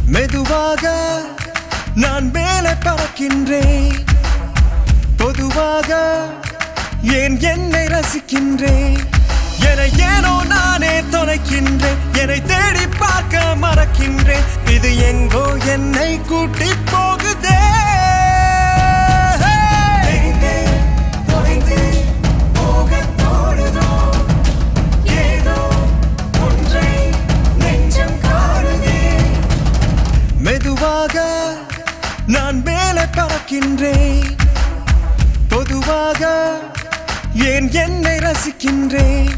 மெதுவாக நான் மேலே பறக்கின்றேன் பொதுவாக ஏன் என்னை ரசிக்கின்றேன் என ஏனோ நானே தொலைக்கின்றேன் என்னை தேடி பார்க்க மறக்கின்றேன் இது எங்கோ என்னை கூட்டி போகுதே தெரிந்தே, தொலைந்து போகத் தோணுதோ? ஏதோ ஒன்றை நெஞ்சம் காணுதே. மெதுவாக நான் மேலே பறக்கின்றேன் பொதுவாக ஏன் என்னை ரசிக்கின்றேன்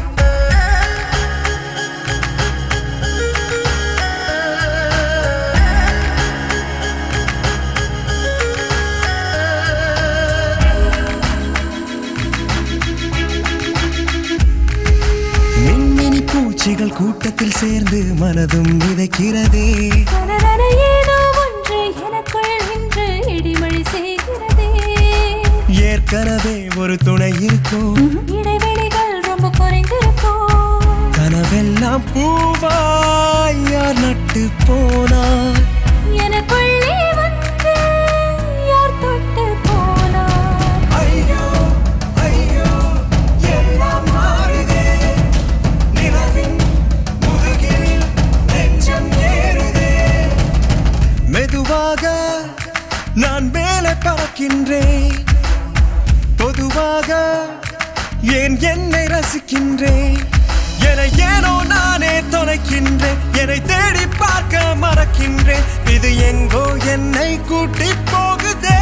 மின்மினி பூச்சிகள் கூட்டத்தில் சேர்ந்து மனதும் விதைக்கிறதே கனரன ஏதோ ஒன்று எனக்குள் இன்று இடிமழை செய்கிறதே ஏற்கனவே ஒரு துணை இருக்கும் இடைவெளிகள் ரொம்ப குறைந்திருக்கும் கனவெல்லாம் பூவாய் யார் நட்டு போனார் எனக்குள்ளே வந்து யார் தொட்டு போனார் ஐயோ ஐயோ எல்லாம் மாறுதே நிலவின் முதுகில் நெஞ்சம் ஏறுதே மெதுவாக நான் மேலே பறக்கின்றேன் பொதுவாக ஏன் என்னை ரசிக்கின்றேன் என ஏனோ நானே தொலைக்கின்றேன் என்னை தேடி பார்க்க மறக்கின்றேன் இது எங்கோ என்னை கூட்டி போகுதே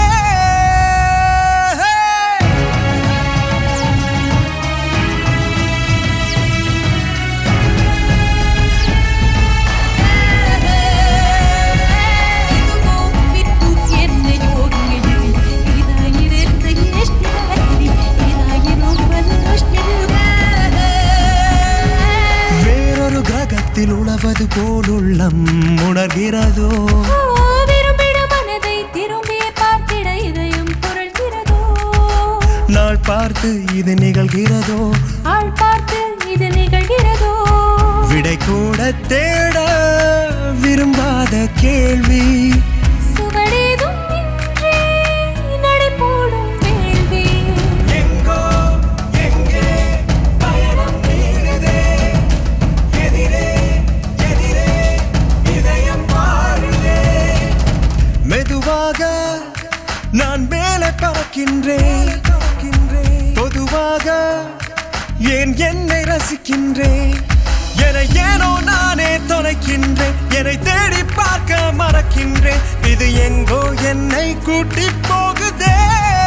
வேறொரு கிரகத்தில் உழவது போலுள்ளம் உணர்கிறதோ நாள் பார்த்து இது நிகழ்கிறதோ விடை கூட தேட விரும்பாத கேள்வி எங்கோ எங்கே பயணம் நீளுதே எதிரே எதிரே இதயம் பாடுதே மெதுவாக நான் மேலே பறக்கின்றேன் பொதுவாக ஏன் என்னை ரசிக்கின்றேன் என ஏனோ நானே தொலைக்கின்றேன் என்னை தேடி பார்க்க மறக்கின்றேன் இது எங்கோ என்னை கூட்டி போகுதே